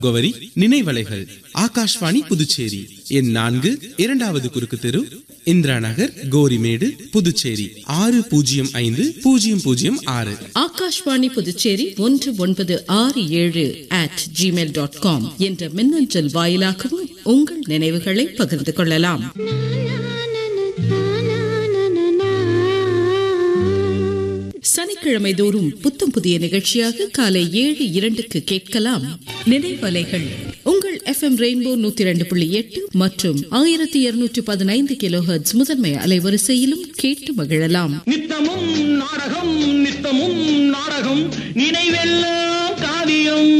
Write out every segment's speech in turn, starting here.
முகவரி நினைவலைகள் ஆகாஷ்வாணி புதுச்சேரி எண் நான்கு இரண்டாவது குறுக்கு தெரு இந்திரா நகர் கோரிமேடு புதுச்சேரி ஆறு பூஜ்ஜியம் ஐந்து பூஜ்ஜியம் பூஜ்ஜியம் ஆறு ஆகாஷ்வாணி புதுச்சேரி ஒன்று ஒன்பது ஆறு ஏழு அட் ஜிமெயில் டாட் காம் என்ற மின்னஞ்சல் வாயிலாகவும் உங்கள் நினைவுகளை பகிர்ந்து கொள்ளலாம் சனிக்கிழமை தோறும் புத்தம் புதிய நிகழ்ச்சியாக காலை ஏழு இரண்டுக்கு கேட்கலாம் நினைவலைகள் உங்கள் எஃப்எம் ரெயின்போ நூத்தி ரெண்டு புள்ளி எட்டு மற்றும் ஆயிரத்தி இருநூற்றி பதினைந்து கிலோஹெர்ட்ஸ் முதன்மை அலைவரிசையிலும் கேட்டு மகிழலாம் நித்தமும் நாடகம் நித்தமும் நாடகம் நினைவெல்லாம் காவியம்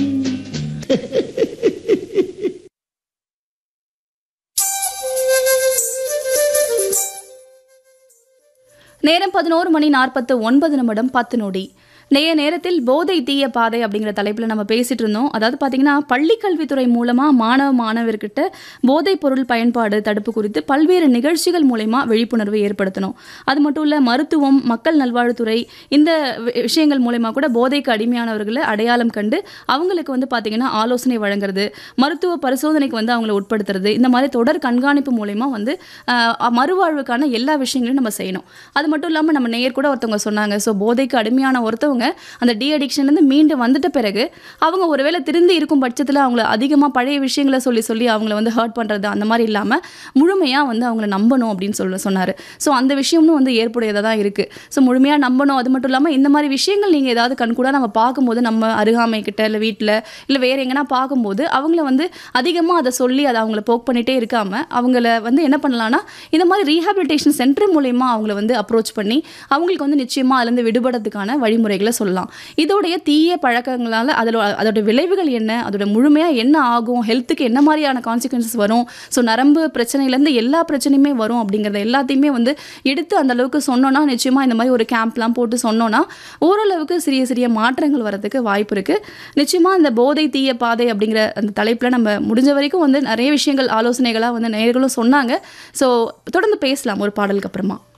நேரம் பதினோரு மணி நாற்பத்து ஒன்பது நிமிடம் பத்து நொடி நேய நேரத்தில் போதை தீய பாதை அப்படிங்கிற தலைப்பில் நம்ம பேசிட்டு இருந்தோம் அதாவது பார்த்தீங்கன்னா பள்ளி கல்வித்துறை மூலமாக மாணவ மாணவர்கிட்ட போதைப் பொருள் பயன்பாடு தடுப்பு குறித்து பல்வேறு நிகழ்ச்சிகள் மூலயமா விழிப்புணர்வு ஏற்படுத்தணும் அது மட்டும் இல்லை மருத்துவம் மக்கள் நல்வாழ்வுத்துறை இந்த வி- விஷயங்கள் மூலயமா கூட போதைக்கு அடிமையானவர்களை அடையாளம் கண்டு அவங்களுக்கு வந்து பார்த்தீங்கன்னா ஆலோசனை வழங்குறது மருத்துவ பரிசோதனைக்கு வந்து அவங்கள உட்படுத்துறது இந்த மாதிரி தொடர் கண்காணிப்பு மூலயமா வந்து ஆஹ், மறுவாழ்வுக்கான எல்லா விஷயங்களையும் நம்ம செய்யணும் அது மட்டும் இல்லாமல் நம்ம நேயர் கூட ஒருத்தவங்க சொன்னாங்க ஸோ போதைக்கு அடிமையான ஒருத்தவங்க அந்த டி அடிக்ஷன்லேருந்து மீண்டு வந்துட்ட பிறகு அவங்க ஒருவேளை திருந்தி இருக்கும் பட்சத்தில் அவங்கள அதிகமாக பழைய விஷயங்களை சொல்லி சொல்லி அவங்கள வந்து ஹர்ட் பண்ணுறது அந்த மாதிரி இல்லாமல் முழுமையாக வந்து அவங்கள நம்பணும் அப்படின்னு சொல்ல சொன்னார் ஸோ அந்த விஷயமும் வந்து ஏற்புடையதாக தான் இருக்குது ஸோ முழுமையாக நம்பணும் அது மட்டும் இல்லாமல் இந்த மாதிரி விஷயங்கள் நீங்கள் ஏதாவது கண்கூட நம்ம பார்க்கும்போது நம்ம அருகாமை கிட்ட இல்லை வீட்டில் இல்லை வேற எங்கன்னா பார்க்கும்போது அவங்கள வந்து அதிகமாக அதை சொல்லி அதை அவங்கள போக் பண்ணிட்டே இருக்காமல் அவங்கள வந்து என்ன பண்ணலாம்னா இந்த மாதிரி ரீஹாபிலிட்டேஷன் சென்டர் மூலயமா அவங்கள வந்து அப்ரோச் பண்ணி அவங்களுக்கு வந்து நிச்சயமாக அதுலேருந்து விடுபடுறதுக்கான வழிமுறைகளை சொல்லலாம் இதோடைய தீய பழக்கங்களால் அதில் அதோட விளைவுகள் என்ன அதோட முழுமையாக என்ன ஆகும் ஹெல்த்துக்கு என்ன மாதிரியான கான்சிக்வன்சஸ் வரும் ஸோ நரம்பு பிரச்சனையிலேருந்து எல்லா பிரச்சனையுமே வரும் அப்படிங்கிறத எல்லாத்தையுமே வந்து எடுத்து அந்த அளவுக்கு சொன்னோன்னா நிச்சயமாக இந்த மாதிரி ஒரு கேம்ப்லாம் போட்டு சொன்னோன்னா ஓரளவுக்கு சிறிய சிறிய மாற்றங்கள் வரதுக்கு வாய்ப்பு இருக்குது நிச்சயமாக இந்த போதை தீய பாதை அப்படிங்கிற அந்த தலைப்பில் நம்ம முடிஞ்ச வரைக்கும் வந்து நிறைய விஷயங்கள் ஆலோசனைகளாக வந்து நேயர்களும் சொன்னாங்க ஸோ தொடர்ந்து பேசலாம் ஒரு பாடலுக்கு அப்புறமா